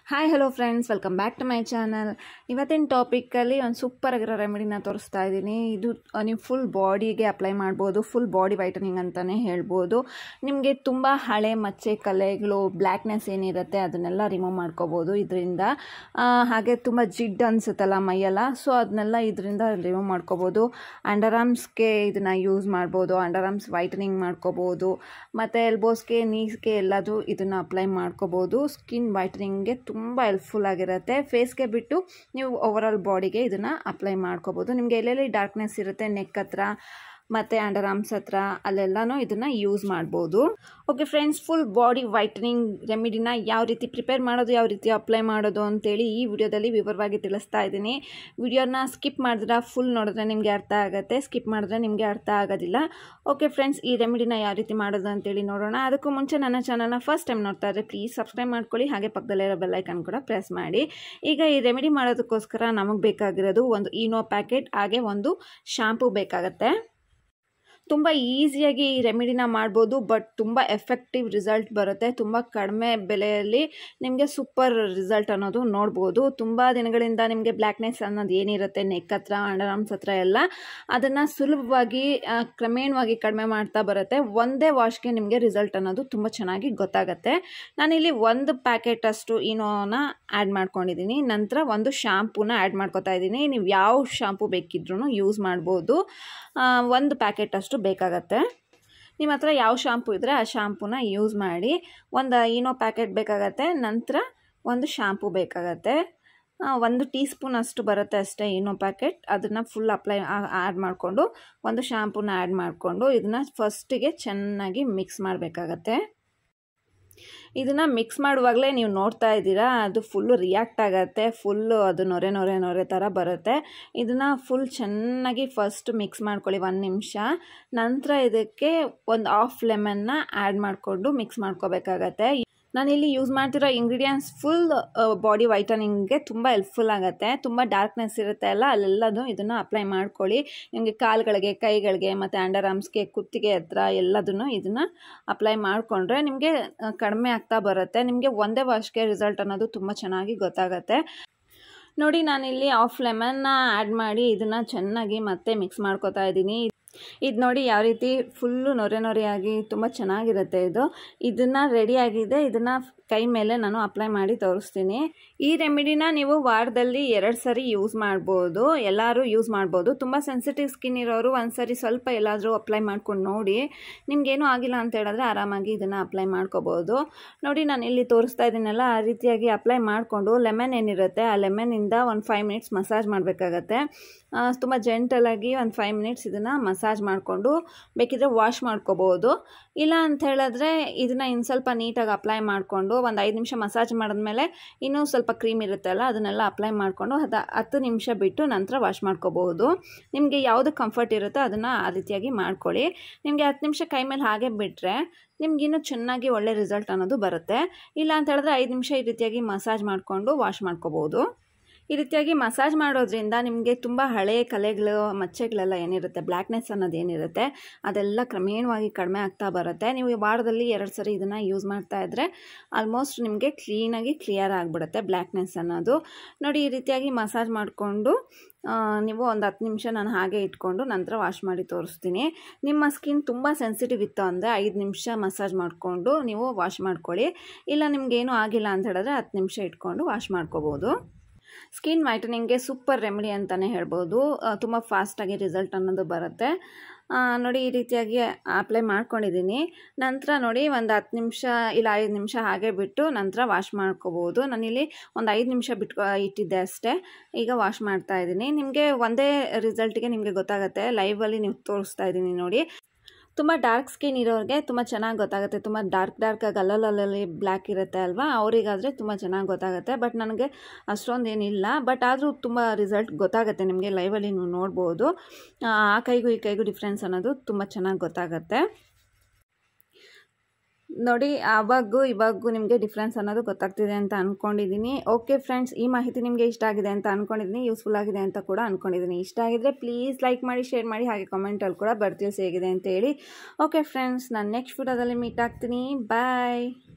hi hello friends welcome back to my channel ಇವತ್ತಿನ ಟಾಪಿಕಲ್ಲಿ ಒಂದು ಸೂಪರ್ ಆಗಿರೋ ರೆಮಿಡಿನ ತೋರಿಸ್ತಾ ಇದ್ದೀನಿ ಇದು ಆ, ನೀವು ಫುಲ್ ಬಾಡಿಗೆ ಅಪ್ಲೈ ಮಾಡ್ಬೋದು ಫುಲ್ ಬಾಡಿ ವೈಟನಿಂಗ್ ಅಂತಲೇ ಹೇಳ್ಬೋದು ನಿಮಗೆ ತುಂಬ ಹಳೆ ಮಚ್ಚೆ ಕಲೆಗಳು ಬ್ಲ್ಯಾಕ್ನೆಸ್ ಏನಿರುತ್ತೆ ಅದನ್ನೆಲ್ಲ ರಿಮೂವ್ ಮಾಡ್ಕೋಬೋದು ಇದರಿಂದ ಹಾಗೆ ತುಂಬ ಜಿಡ್ ಅನಿಸುತ್ತಲ್ಲ ಮೈಯೆಲ್ಲ ಸೊ ಅದನ್ನೆಲ್ಲ ಇದರಿಂದ ರಿಮೂವ್ ಮಾಡ್ಕೋಬೋದು ಅಂಡರ್ ಆರ್ಮ್ಸ್ಗೆ ಇದನ್ನು ಯೂಸ್ ಮಾಡ್ಬೋದು ಅಂಡರ್ ಆರ್ಮ್ಸ್ ವೈಟನಿಂಗ್ ಮಾಡ್ಕೋಬೋದು ಮತ್ತು ಎಲ್ಬೋಸ್ಗೆ ನೀಸ್ಗೆ ಎಲ್ಲದು ಇದನ್ನು ಅಪ್ಲೈ ಮಾಡ್ಕೋಬೋದು ಸ್ಕಿನ್ ವೈಟನಿಂಗ್ಗೆ ತುಂಬ ಹೆಲ್ಪ್ಫುಲ್ ಆಗಿರುತ್ತೆ ಫೇಸ್ಗೆ ಬಿಟ್ಟು ನೀವು ಓವರಾಲ್ ಬಾಡಿಗೆ ಇದನ್ನು ಅಪ್ಲೈ ಮಾಡ್ಕೋಬೋದು ನಿಮಗೆ ಎಲ್ಲೆಲ್ಲಿ ಡಾರ್ಕ್ನೆಸ್ ಇರುತ್ತೆ ನೆಕ್ ಹತ್ರ ಮತ್ತು ಅಂಡರ್ ಆರ್ಮ್ಸ್ ಹತ್ರ ಅಲ್ಲೆಲ್ಲನೂ ಇದನ್ನು ಯೂಸ್ ಮಾಡ್ಬೋದು okay friends full body whitening ರೆಮಿಡಿನ ಯಾವ ರೀತಿ ಪ್ರಿಪೇರ್ ಮಾಡೋದು ಯಾವ ರೀತಿ ಅಪ್ಲೈ ಮಾಡೋದು ಅಂತೇಳಿ ಈ ವಿಡಿಯೋದಲ್ಲಿ ವಿವರವಾಗಿ ತಿಳಿಸ್ತಾ ಇದ್ದೀನಿ ವಿಡಿಯೋನ ಸ್ಕಿಪ್ ಮಾಡಿದ್ರೆ ಫುಲ್ ನೋಡಿದ್ರೆ ನಿಮಗೆ ಅರ್ಥ ಆಗುತ್ತೆ ಸ್ಕಿಪ್ ಮಾಡಿದ್ರೆ ನಿಮಗೆ ಅರ್ಥ ಆಗೋದಿಲ್ಲ ಓಕೆ ಫ್ರೆಂಡ್ಸ್ ಈ ರೆಮಿಡಿನ ಯಾವ ರೀತಿ ಮಾಡೋದು ಅಂತೇಳಿ ನೋಡೋಣ ಅದಕ್ಕೂ ಮುಂಚೆ ನನ್ನ ಚಾನಲ್ನ ಫಸ್ಟ್ ಟೈಮ್ ನೋಡ್ತಾ ಇದ್ದರೆ ಪ್ಲೀಸ್ ಸಬ್ಸ್ಕ್ರೈಬ್ ಮಾಡ್ಕೊಳ್ಳಿ ಹಾಗೆ ಪಕ್ಕದಲ್ಲಿರೋ ಬೆಲ್ಲೈಕನ್ ಕೂಡ ಪ್ರೆಸ್ ಮಾಡಿ ಈಗ ಈ ರೆಮಿಡಿ ಮಾಡೋದಕ್ಕೋಸ್ಕರ ನಮಗೆ ಬೇಕಾಗಿರೋದು ಒಂದು ಈನೋ ಪ್ಯಾಕೆಟ್ ಹಾಗೆ ಒಂದು ಶಾಂಪೂ ಬೇಕಾಗತ್ತೆ ತುಂಬ ಈಸಿಯಾಗಿ ಈ ರೆಮಿಡಿನ ಮಾಡ್ಬೋದು ಬಟ್ ತುಂಬ ಎಫೆಕ್ಟಿವ್ ರಿಸಲ್ಟ್ ಬರುತ್ತೆ ತುಂಬ ಕಡಿಮೆ ಬೆಲೆಯಲ್ಲಿ ನಿಮಗೆ ಸೂಪರ್ ರಿಸಲ್ಟ್ ಅನ್ನೋದು ನೋಡ್ಬೋದು ತುಂಬ ದಿನಗಳಿಂದ ನಿಮಗೆ ಬ್ಲ್ಯಾಕ್ನೆಸ್ ಅನ್ನೋದು ಏನಿರುತ್ತೆ ನೆಕ್ ಹತ್ರ ಅಂಡರ್ ಆರ್ಮ್ಸ್ ಹತ್ರ ಎಲ್ಲ ಅದನ್ನು ಸುಲಭವಾಗಿ ಆ, ಕ್ರಮೇಣವಾಗಿ ಕಡಿಮೆ ಮಾಡ್ತಾ ಬರುತ್ತೆ ಒಂದೇ ವಾಶ್ಗೆ ನಿಮಗೆ ರಿಸಲ್ಟ್ ಅನ್ನೋದು ತುಂಬ ಚೆನ್ನಾಗಿ ಗೊತ್ತಾಗುತ್ತೆ ನಾನಿಲ್ಲಿ ಒಂದು ಪ್ಯಾಕೆಟ್ ಅಷ್ಟು ಇನೋನ ಆ್ಯಡ್ ಮಾಡ್ಕೊಂಡಿದ್ದೀನಿ ನಂತರ ಒಂದು ಶಾಂಪೂನ ಆ್ಯಡ್ ಮಾಡ್ಕೊತಾ ಇದ್ದೀನಿ ನೀವು ಯಾವ ಶಾಂಪೂ ಬೇಕಿದ್ರೂ ಯೂಸ್ ಮಾಡ್ಬೋದು ಆ, ಒಂದು ಪ್ಯಾಕೆಟ್ ಅಷ್ಟು ಬೇಕಾಗತ್ತೆ ನಿಮ್ಮ ಹತ್ರ ಯಾವ ಶಾಂಪೂ ಇದ್ದರೆ ಆ ಶಾಂಪೂನ ಯೂಸ್ ಮಾಡಿ ಒಂದು ಈನೋ ಪ್ಯಾಕೆಟ್ ಬೇಕಾಗತ್ತೆ ನಂತರ ಒಂದು ಶಾಂಪೂ ಬೇಕಾಗತ್ತೆ ಆ, ಒಂದು ಟೀ ಸ್ಪೂನ್ ಅಷ್ಟು ಬರುತ್ತೆ ಅಷ್ಟೇ ಈನೋ ಪ್ಯಾಕೆಟ್ ಅದನ್ನು ಫುಲ್ ಅಪ್ಲೈ ಆ್ಯಡ್ ಮಾಡಿಕೊಂಡು ಒಂದು ಶಾಂಪೂನ ಆ್ಯಡ್ ಮಾಡಿಕೊಂಡು ಇದನ್ನು ಫಸ್ಟಿಗೆ ಚೆನ್ನಾಗಿ ಮಿಕ್ಸ್ ಮಾಡಬೇಕಾಗತ್ತೆ ಇದನ್ನು ಮಿಕ್ಸ್ ಮಾಡುವಾಗಲೇ ನೀವು ನೋಡ್ತಾ ಇದ್ದೀರಾ ಅದು ಫುಲ್ಲು ರಿಯಾಕ್ಟ್ ಆಗುತ್ತೆ ಫುಲ್ಲು ಅದು ನೊರೆ ನೊರೆ ನೊರೆ ಥರ ಬರುತ್ತೆ ಇದನ್ನು ಫುಲ್ ಚೆನ್ನಾಗಿ ಫಸ್ಟ್ ಮಿಕ್ಸ್ ಮಾಡ್ಕೊಳ್ಳಿ ಒಂದು ನಿಮಿಷ ನಂತರ ಇದಕ್ಕೆ ಒಂದು ಹಾಫ್ ಲೆಮನ್ನ ಆ್ಯಡ್ ಮಾಡಿಕೊಂಡು ಮಿಕ್ಸ್ ಮಾಡ್ಕೋಬೇಕಾಗತ್ತೆ ನಾನಿಲ್ಲಿ ಯೂಸ್ ಮಾಡ್ತಿರೋ ಇಂಗ್ರೀಡಿಯೆಂಟ್ಸ್ ಫುಲ್ ಬಾಡಿ ವೈಟನಿಂಗ್ಗೆ ತುಂಬ ಹೆಲ್ಪ್ಫುಲ್ ಆಗುತ್ತೆ ತುಂಬ ಡಾರ್ಕ್ನೆಸ್ ಇರುತ್ತೆ ಅಲ್ಲ ಅಲ್ಲೆಲ್ಲದೂ ಇದನ್ನು ಅಪ್ಲೈ ಮಾಡ್ಕೊಳ್ಳಿ ನಿಮಗೆ ಕಾಲುಗಳಿಗೆ ಕೈಗಳಿಗೆ ಮತ್ತು ಅಂಡರ್ ಆರ್ಮ್ಸ್ಗೆ ಕುತ್ತಿಗೆ ಹತ್ರ ಎಲ್ಲದನ್ನು ಇದನ್ನು ಅಪ್ಲೈ ಮಾಡಿಕೊಂಡ್ರೆ ನಿಮಗೆ ಕಡಿಮೆ ಆಗ್ತಾ ಬರುತ್ತೆ ನಿಮಗೆ ಒಂದೇ ವಾಶ್ಗೆ ರಿಸಲ್ಟ್ ಅನ್ನೋದು ತುಂಬ ಚೆನ್ನಾಗಿ ಗೊತ್ತಾಗುತ್ತೆ ನೋಡಿ ನಾನಿಲ್ಲಿ ಆಫ್ ಲೆಮನ್ನ ಆ್ಯಡ್ ಮಾಡಿ ಇದನ್ನು ಚೆನ್ನಾಗಿ ಮತ್ತೆ ಮಿಕ್ಸ್ ಮಾಡ್ಕೊತಾ ಇದ್ದೀನಿ ಇದು ನೋಡಿ ಯಾವ ರೀತಿ ಫುಲ್ಲು ನೊರೆ ನೊರೆಯಾಗಿ ತುಂಬ ಚೆನ್ನಾಗಿರುತ್ತೆ ಇದು ಇದನ್ನು ರೆಡಿಯಾಗಿದೆ ಇದನ್ನು ಕೈ ಮೇಲೆ ನಾನು ಅಪ್ಲೈ ಮಾಡಿ ತೋರಿಸ್ತೀನಿ ಈ ರೆಮಿಡಿನ ನೀವು ವಾರದಲ್ಲಿ ಎರಡು ಸರಿ ಯೂಸ್ ಮಾಡ್ಬೋದು ಎಲ್ಲರೂ ಯೂಸ್ ಮಾಡ್ಬೋದು ತುಂಬ ಸೆನ್ಸಿಟಿವ್ ಸ್ಕಿನ್ ಇರೋರು ಒಂದು ಸರಿ ಸ್ವಲ್ಪ ಎಲ್ಲಾದರೂ ಅಪ್ಲೈ ಮಾಡ್ಕೊಂಡು ನೋಡಿ ನಿಮ್ಗೇನು ಆಗಿಲ್ಲ ಅಂತ ಹೇಳಿದ್ರೆ ಆರಾಮಾಗಿ ಇದನ್ನು ಅಪ್ಲೈ ಮಾಡ್ಕೋಬೋದು ನೋಡಿ ನಾನು ಇಲ್ಲಿ ತೋರಿಸ್ತಾ ಇದ್ದೀನಲ್ಲ ಆ ರೀತಿಯಾಗಿ ಅಪ್ಲೈ ಮಾಡಿಕೊಂಡು ಲೆಮನ್ ಏನಿರುತ್ತೆ ಆ ಲೆಮನಿಂದ ಒಂದು ಫೈವ್ ಮಿನಿಟ್ಸ್ ಮಸಾಜ್ ಮಾಡಬೇಕಾಗತ್ತೆ ತುಂಬ ಜೆಂಟಲಾಗಿ ಒಂದು ಫೈವ್ ಮಿನಿಟ್ಸ್ ಇದನ್ನು ಮಸಾಜ್ ಮಾಡಿಕೊಂಡು ಬೇಕಿದ್ರೆ ವಾಶ್ ಮಾಡ್ಕೋಬೋದು ಇಲ್ಲ ಅಂತ ಹೇಳಿದ್ರೆ ಇದನ್ನು ಇನ್ನು ಸ್ವಲ್ಪ ನೀಟಾಗಿ ಅಪ್ಲೈ ಮಾಡಿಕೊಂಡು ಒಂದು ಐದು ನಿಮಿಷ ಮಸಾಜ್ ಮಾಡಿದ್ಮೇಲೆ ಇನ್ನೂ ಸ್ವಲ್ಪ ಕ್ರೀಮ್ ಇರುತ್ತಲ್ಲ ಅದನ್ನೆಲ್ಲ ಅಪ್ಲೈ ಮಾಡಿಕೊಂಡು ಅದು ಹತ್ತು ನಿಮಿಷ ಬಿಟ್ಟು ನಂತರ ವಾಶ್ ಮಾಡ್ಕೋಬಹುದು ನಿಮಗೆ ಯಾವುದು ಕಂಫರ್ಟ್ ಇರುತ್ತೋ ಅದನ್ನು ಆ ರೀತಿಯಾಗಿ ಮಾಡ್ಕೊಳ್ಳಿ ನಿಮಗೆ ಹತ್ತು ನಿಮಿಷ ಕೈ ಮೇಲೆ ಹಾಗೆ ಬಿಟ್ಟರೆ ನಿಮ್ಗಿನ್ನೂ ಚೆನ್ನಾಗಿ ಒಳ್ಳೆ ರಿಸಲ್ಟ್ ಅನ್ನೋದು ಬರುತ್ತೆ ಇಲ್ಲ ಅಂತ ಹೇಳಿದ್ರೆ ಐದು ನಿಮಿಷ ಈ ರೀತಿಯಾಗಿ ಮಸಾಜ್ ಮಾಡಿಕೊಂಡು ವಾಶ್ ಮಾಡ್ಕೋಬೋದು ಈ ರೀತಿಯಾಗಿ ಮಸಾಜ್ ಮಾಡೋದ್ರಿಂದ ನಿಮಗೆ ತುಂಬ ಹಳೆ ಕಲೆಗಳು ಮಚ್ಚೆಗಳೆಲ್ಲ ಏನಿರುತ್ತೆ ಬ್ಲ್ಯಾಕ್ನೆಸ್ ಅನ್ನೋದು ಏನಿರುತ್ತೆ ಅದೆಲ್ಲ ಕ್ರಮೇಣವಾಗಿ ಕಡಿಮೆ ಆಗ್ತಾ ಬರುತ್ತೆ ನೀವು ವಾರದಲ್ಲಿ ಎರಡು ಸರಿ ಇದನ್ನು ಯೂಸ್ ಮಾಡ್ತಾ ಇದ್ದರೆ ಆಲ್ಮೋಸ್ಟ್ ನಿಮಗೆ ಕ್ಲೀನಾಗಿ ಕ್ಲಿಯರ್ ಆಗಿಬಿಡುತ್ತೆ ಬ್ಲ್ಯಾಕ್ನೆಸ್ ಅನ್ನೋದು ನೋಡಿ ಈ ರೀತಿಯಾಗಿ ಮಸಾಜ್ ಮಾಡಿಕೊಂಡು ನೀವು ಒಂದು ಹತ್ತು ನಿಮಿಷ ನಾನು ಹಾಗೆ ಇಟ್ಕೊಂಡು ನಂತರ ವಾಶ್ ಮಾಡಿ ತೋರಿಸ್ತೀನಿ ನಿಮ್ಮ ಸ್ಕಿನ್ ತುಂಬ ಸೆನ್ಸಿಟಿವ್ ಇತ್ತು ಅಂದರೆ ಐದು ನಿಮಿಷ ಮಸಾಜ್ ಮಾಡಿಕೊಂಡು ನೀವು ವಾಶ್ ಮಾಡ್ಕೊಳ್ಳಿ ಇಲ್ಲ ನಿಮಗೇನು ಆಗಿಲ್ಲ ಅಂತ ಹೇಳಿದ್ರೆ ಹತ್ತು ನಿಮಿಷ ಇಟ್ಕೊಂಡು ವಾಶ್ ಮಾಡ್ಕೋಬೋದು ಸ್ಕಿನ್ ವೈಟನಿಂಗ್ಗೆ ಸೂಪರ್ ರೆಮಿಡಿ ಅಂತಲೇ ಹೇಳ್ಬೋದು ತುಂಬ ಫಾಸ್ಟಾಗಿ ರಿಸಲ್ಟ್ ಅನ್ನೋದು ಬರುತ್ತೆ ಆ, ನೋಡಿ ಈ ರೀತಿಯಾಗಿ ಅಪ್ಲೈ ಮಾಡ್ಕೊಂಡಿದ್ದೀನಿ ನಂತರ ನೋಡಿ ಒಂದು ಹತ್ತು ನಿಮಿಷ ಇಲ್ಲ ಐದು ನಿಮಿಷ ಹಾಗೆ ಬಿಟ್ಟು ನಂತರ ವಾಶ್ ಮಾಡ್ಕೋಬೋದು ನಾನಿಲ್ಲಿ ಒಂದು ಐದು ನಿಮಿಷ ಬಿಟ್ಟು ಇಟ್ಟಿದ್ದೆ ಅಷ್ಟೇ ಈಗ ವಾಶ್ ಮಾಡ್ತಾ ಇದ್ದೀನಿ ನಿಮಗೆ ಒಂದೇ ರಿಸಲ್ಟಿಗೆ ನಿಮಗೆ ಗೊತ್ತಾಗುತ್ತೆ ಲೈವಲ್ಲಿ ನೀವು ತೋರಿಸ್ತಾ ಇದ್ದೀನಿ ನೋಡಿ ತುಂಬ ಡಾರ್ಕ್ ಸ್ಕಿನ್ ಇರೋರಿಗೆ ತುಂಬ ಚೆನ್ನಾಗಿ ಗೊತ್ತಾಗುತ್ತೆ ತುಂಬ ಡಾರ್ಕ್ ಡಾರ್ಕಾಗಿ ಅಲ್ಲಲ್ಲಲ್ಲಿ ಬ್ಲ್ಯಾಕ್ ಇರುತ್ತೆ ಅಲ್ವಾ ಅವರಿಗಾದರೆ ತುಂಬ ಚೆನ್ನಾಗಿ ಗೊತ್ತಾಗುತ್ತೆ ಬಟ್ ನನಗೆ ಅಷ್ಟೊಂದು ಏನಿಲ್ಲ ಬಟ್ ಆದರೂ ತುಂಬ ರಿಸಲ್ಟ್ ಗೊತ್ತಾಗುತ್ತೆ ನಿಮಗೆ ಲೈವಲ್ಲಿ ನೀವು ನೋಡ್ಬೋದು ಆ ಕೈಗೂ ಈ ಕೈಗೂ ಡಿಫ್ರೆನ್ಸ್ ಅನ್ನೋದು ತುಂಬ ಚೆನ್ನಾಗಿ ಗೊತ್ತಾಗುತ್ತೆ ನೋಡಿ ಆವಾಗೂ ಇವಾಗೂ ನಿಮಗೆ ಡಿಫ್ರೆನ್ಸ್ ಅನ್ನೋದು ಗೊತ್ತಾಗ್ತಿದೆ ಅಂತ ಅಂದ್ಕೊಂಡಿದ್ದೀನಿ ಓಕೆ ಫ್ರೆಂಡ್ಸ್ ಈ ಮಾಹಿತಿ ನಿಮಗೆ ಇಷ್ಟ ಆಗಿದೆ ಅಂತ ಅಂದ್ಕೊಂಡಿದ್ದೀನಿ ಯೂಸ್ಫುಲ್ ಆಗಿದೆ ಅಂತ ಕೂಡ ಅಂದ್ಕೊಂಡಿದ್ದೀನಿ ಇಷ್ಟ ಆಗಿದ್ರೆ ಪ್ಲೀಸ್ ಲೈಕ್ ಮಾಡಿ ಶೇರ್ ಮಾಡಿ ಹಾಗೆ ಕಾಮೆಂಟಲ್ಲಿ ಕೂಡ ಬರ್ತಿಲ್ಸಿ ಹೇಗಿದೆ ಅಂತ ಹೇಳಿ ಓಕೆ ಫ್ರೆಂಡ್ಸ್ ನಾನು ನೆಕ್ಸ್ಟ್ ವಿಡಿಯೋದಲ್ಲಿ ಮೀಟ್ ಆಗ್ತೀನಿ ಬಾಯ್